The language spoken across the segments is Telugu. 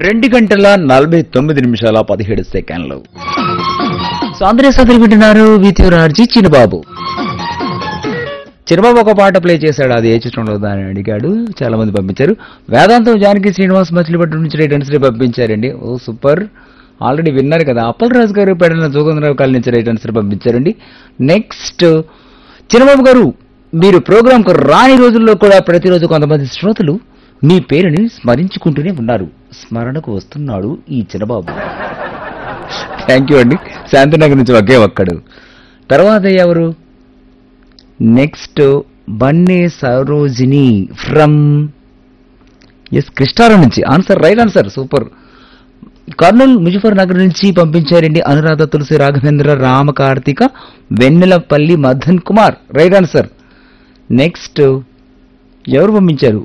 రెండు గంటల నలభై తొమ్మిది నిమిషాల పదిహేడు సెకండ్లు సాంద్రే సదరు వింటున్నారు విత్యురార్జీ చిన్నబాబు చిన్నబాబు ఒక పాట ప్లే చేశాడు అది ఏ చిత్రంలో దాన్ని అడిగాడు చాలా మంది పంపించారు వేదాంతం జానకి శ్రీనివాస్ మచిలీపట్నం నుంచి రైట్ ఆన్సర్ పంపించారండి ఓ సూపర్ ఆల్రెడీ విన్నారు కదా అప్పల్ రాజు గారు పెడన జోగంద్రరావు కాలనీ నుంచి రైట్ ఆన్సర్ పంపించారండి నెక్స్ట్ చిన్నబాబు గారు మీరు ప్రోగ్రామ్ కు రాని రోజుల్లో కూడా ప్రతిరోజు కొంతమంది శ్రోతలు మీ పేరుని స్మరించుకుంటూనే ఉన్నారు స్మరణకు వస్తున్నాడు ఈ చిన్నబాబు థ్యాంక్ యూ అండి శాంతినగర్ నుంచి ఒకే ఒక్కడు తర్వాత ఎవరు next Banne Sarojini from S Krishnaram నుంచి answer right answer super Kurnool Muzaffar Nagar నుంచి పంపించారండి Anuradha Tulasi Raghavendra Rama Karthika Vennelapalli Madan Kumar right answer next ఎవరు పంపించారు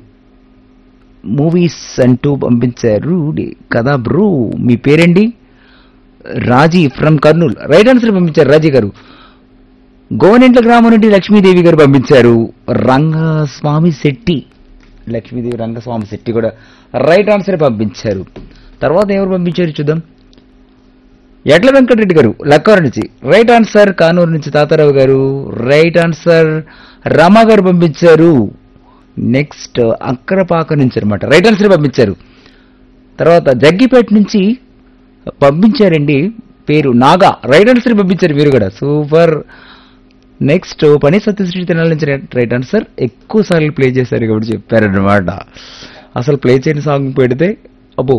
మూవీస్ అంటూ పంపించారు డి- కదా బ్రూ మీ పేరేంటి Raji from Kurnool right answer పంపించారు రాజీ గారు గోవనెంట్ల గ్రామం నుండి లక్ష్మీదేవి గారు పంపించారు రంగస్వామి శెట్టి లక్ష్మీదేవి రంగస్వామి శెట్టి కూడా రైట్ ఆన్సర్ పంపించారు తర్వాత ఎవరు పంపించారు చూద్దాం ఎడ్ల వెంకటరెడ్డి గారు లక్కవరం నుంచి రైట్ ఆన్సర్ కానూరు నుంచి తాతారావు గారు రైట్ ఆన్సర్ రమ గారు పంపించారు నెక్స్ట్ అక్కరపాక నుంచి అనమాట రైట్ ఆన్సర్ పంపించారు తర్వాత జగ్గిపేట నుంచి పంపించారండి పేరు నాగా రైట్ ఆన్సర్ పంపించారు మీరు కూడా సూపర్ నెక్స్ట్ పని సత్యశ్రీ తినాల నుంచి రైట్ ఆన్సర్ ఎక్కువ సార్లు ప్లే చేశారు కాబట్టి చెప్పారనమాట అసలు ప్లే చేయని సాంగ్ పెడితే అబ్బో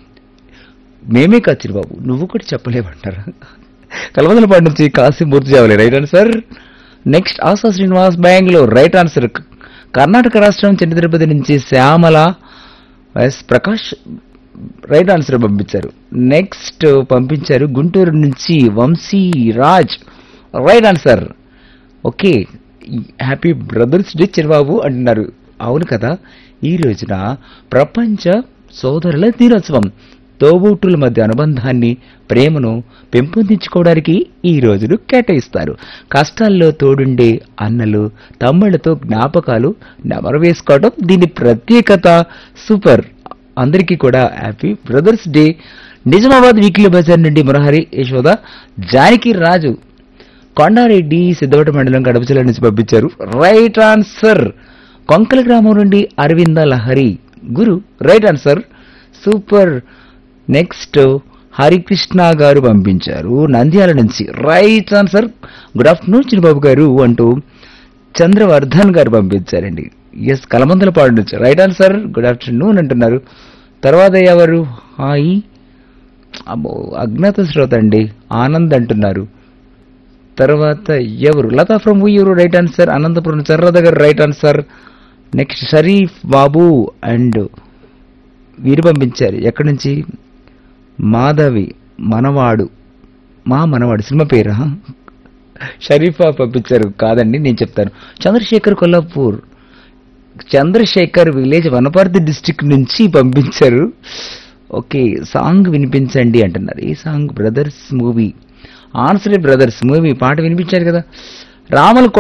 మేమే కాచిరు బాబు నువ్వు కూడా చెప్పలేమంటారా కలవదలపాడు నుంచి Kashi Murthy Chavale right answer next Asha Srinivas Bengaluru right answer Karnataka రాష్ట్రం చిన్న తిరుపతి నుంచి Shyamala S Prakash right answer పంపించారు నెక్స్ట్ పంపించారు గుంటూరు నుంచి Vamsi Raj right answer okay happy brothers day Chirababu అంటున్నారు అవును కదా ఈ రోజున ప్రపంచ సోదరుల దినోత్సవం తోబుట్టుల మధ్య అనుబంధాన్ని ప్రేమను పెంపొందించుకోవడానికి ఈ రోజును కేటాయిస్తారు కష్టాల్లో తోడుండే అన్నలు తమ్ముళ్లతో జ్ఞాపకాలు నెమరు వేసుకోవడం దీని ప్రత్యేకత సూపర్ అందరికీ కూడా happy brothers day Nizamabad weekly బజార్ నుండి మురహరి యశోద జానకి రాజు కొండారెడ్డి సిద్ధవట మండలం కడప జిల్లా నుంచి పంపించారు రైట్ ఆన్సర్ కొంకల గ్రామం నుండి Aravinda Lahari Guru right answer super next Harikrishna గారు పంపించారు నంద్యాల నుంచి right answer good afternoon Chinnababu గారు అంటూ చంద్రవర్ధన్ గారు పంపించారండి ఎస్ కలమందలపాడు నుంచి రైట్ ఆన్సర్ గుడ్ ఆఫ్టర్నూన్ అంటున్నారు తర్వాత ఎవరు హాయ్ అబ్బో అజ్ఞాత శ్రోత అండి ఆనంద్ అంటున్నారు తర్వాత ఎవరు Latha from Uyyuru right answer Anantapuram చర్ర దగ్గర right answer next Sharif Babu and వీరు పంపించారు ఎక్కడి నుంచి మాధవి మనవాడు మా మనవాడు సినిమా పేరా షరీఫా పంపించారు కాదండి నేను చెప్తాను చంద్రశేఖర్ కొల్లాపూర్ చంద్రశేఖర్ విలేజ్ వనపర్తి డిస్టిక్ నుంచి పంపించారు ఓకే సాంగ్ వినిపించండి అంటున్నారు ఈ song brothers movie answer brothers movie పాట వినిపించారు కదా రామల